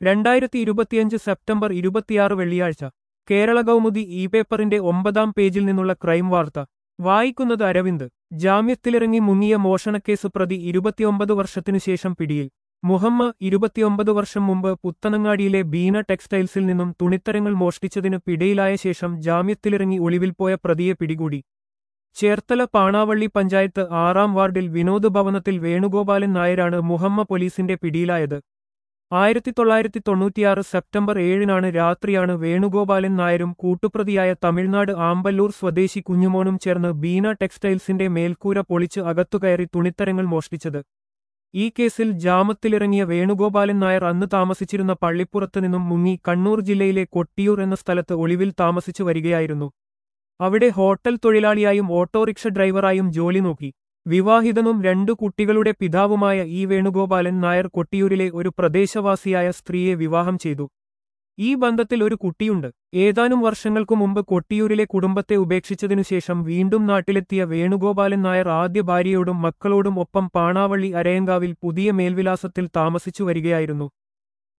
രണ്ടായിരത്തി ഇരുപത്തിയഞ്ച് സെപ്റ്റംബർ ഇരുപത്തിയാറ് വെള്ളിയാഴ്ച കേരള കൗമുദി ഇ പേപ്പറിന്റെ ഒമ്പതാം പേജിൽ നിന്നുള്ള ക്രൈം വാർത്ത വായിക്കുന്നത് അരവിന്ദ് ജാമ്യത്തിലിറങ്ങി മുങ്ങിയ മോഷണക്കേസ് പ്രതി ഇരുപത്തിയൊമ്പത് വർഷത്തിനു ശേഷം പിടിയിൽ മുഹമ്മ ഇരുപത്തിയൊമ്പത് വർഷം മുമ്പ് പുത്തനങ്ങാടിയിലെ ബീന ടെക്സ്റ്റൈൽസിൽ നിന്നും തുണിത്തരങ്ങൾ മോഷ്ടിച്ചതിന് പിടിയിലായ ശേഷം ജാമ്യത്തിലിറങ്ങി ഒളിവിൽ പോയ പ്രതിയെ പിടികൂടി ചേർത്തല പാണാവള്ളി പഞ്ചായത്ത് ആറാം വാർഡിൽ വിനോദ് ഭവനത്തിൽ വേണുഗോപാലൻ നായരാണ് മുഹമ്മ പോലീസിന്റെ പിടിയിലായത് ആയിരത്തി തൊള്ളായിരത്തി തൊണ്ണൂറ്റിയാറ് സെപ്റ്റംബർ ഏഴിനാണ് രാത്രിയാണ് വേണുഗോപാലൻ നായരും കൂട്ടുപ്രതിയായ തമിഴ്നാട് ആമ്പല്ലൂർ സ്വദേശി കുഞ്ഞുമോനും ചേർന്ന് ബീന ടെക്സ്റ്റൈൽസിന്റെ മേൽക്കൂര പൊളിച്ച് അകത്തുകയറി തുണിത്തരങ്ങൾ മോഷ്ടിച്ചത് ഈ കേസിൽ ജാമത്തിലിറങ്ങിയ വേണുഗോപാലൻ നായർ അന്ന് താമസിച്ചിരുന്ന പള്ളിപ്പുറത്ത് നിന്നും മുങ്ങി കണ്ണൂർ ജില്ലയിലെ കൊട്ടിയൂർ എന്ന സ്ഥലത്ത് ഒളിവിൽ താമസിച്ചു വരികയായിരുന്നു അവിടെ ഹോട്ടൽ തൊഴിലാളിയായും ഓട്ടോറിക്ഷ ഡ്രൈവറായും ജോലി നോക്കി വിവാഹിതനും രണ്ടു കുട്ടികളുടെ പിതാവുമായ ഈ വേണുഗോപാലൻ നായർ കൊട്ടിയൂരിലെ ഒരു പ്രദേശവാസിയായ സ്ത്രീയെ വിവാഹം ചെയ്തു ഈ ബന്ധത്തിൽ ഒരു കുട്ടിയുണ്ട് ഏതാനും വർഷങ്ങൾക്കു മുമ്പ് കൊട്ടിയൂരിലെ കുടുംബത്തെ ഉപേക്ഷിച്ചതിനുശേഷം വീണ്ടും നാട്ടിലെത്തിയ വേണുഗോപാലൻ നായർ ആദ്യ ഭാര്യയോടും മക്കളോടും ഒപ്പം പാണാവള്ളി അരയങ്കാവിൽ പുതിയ മേൽവിലാസത്തിൽ താമസിച്ചു വരികയായിരുന്നു